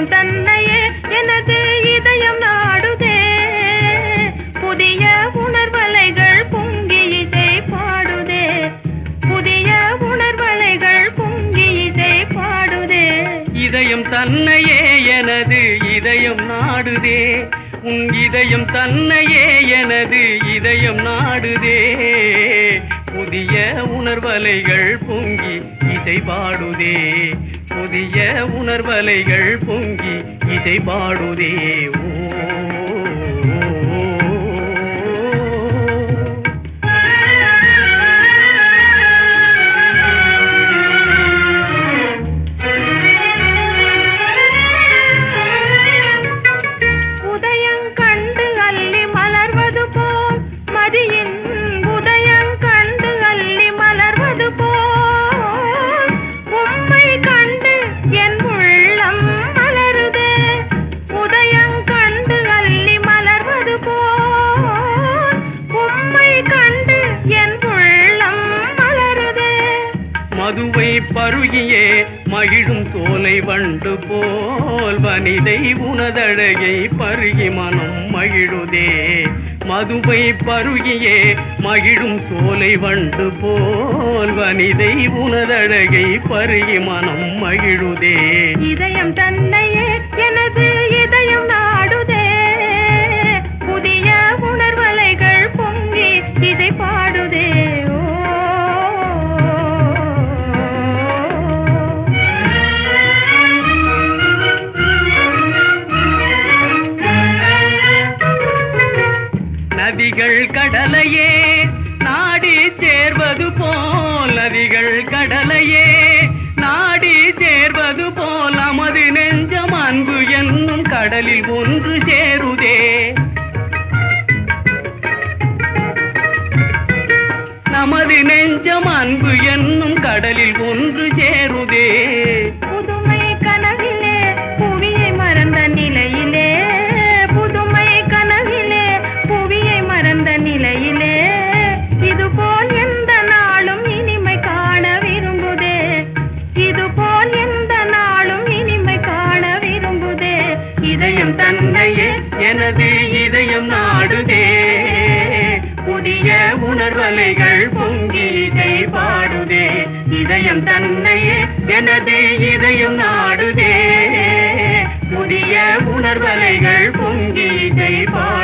இதயம் தன்னையே எனது இதயம் நாடுதே புதிய உணர்வலைகள் பொங்கி இசை பாடுதே புதிய உணர்வலைகள் பொங்கி இசை பாடுதே இதயம் தன்னையே எனது இதயம் நாடுதே உன் இதயம் தன்னையே எனது இதயம் நாடுதே புதிய உணர்வலைகள் பொங்கி இசை பாடுதே புதிய உணர்வலைகள் பொங்கி இசை பாடுதே ஓ உதயம் கண்டு அள்ளி மலர்வது போல் மதியின் உதயம் கண்டு அள்ளி மலர்வது போல் உம்மை கண்டு என் உள்ளம் மலருதே உதயம் கண்டு அள்ளி மலர்வது போல் உம்மை கண்டு என் உள்ளம் மலருதே மதுவை பருகியே மகிழும் சோலை வண்டு போல் வனிதை உனதழகை பருகி மனம் மகிழுதே மதுவை பருகியே மகிழும் சோலை வண்டு போல் வனிதை உனதழகை பருகி மனம் மகிழுதே இதயம் தன்னையே எனது இதயம் நாடுதே புதிய உணர்வலைகள் பொங்கி இதை பாடுதே ஓ. நதிகள் கடலையே நாடி சேர்வது போல் நதிகள் கடலையே நாடி சேர்வது போல் நமது நெஞ்சம் அன்பு என்னும் கடலில் ஒன்று சேருதே நமது நெஞ்சம் அன்பு என்னும் கடலில் ஒன்று சேருதே புதுமை கனவிலே புவியை மறந்த நிலையிலே புதுமை கனவிலே புவியை மறந்த நிலையிலே இதுபோல் எந்த நாளும் இனிமை காண விரும்புதே இதுபோல் எந்த நாளும் இனிமை காண விரும்புதே இதயம் தன்னையே எனது இதயம் நாடுதே புதிய உணர்வலைகள் பொங்கி இதை பாடுதே இதயம் தன்னையே எனது இதயம் நாடுதே புதிய உணர்வலைகள் பொங்கி இதை பாடுதே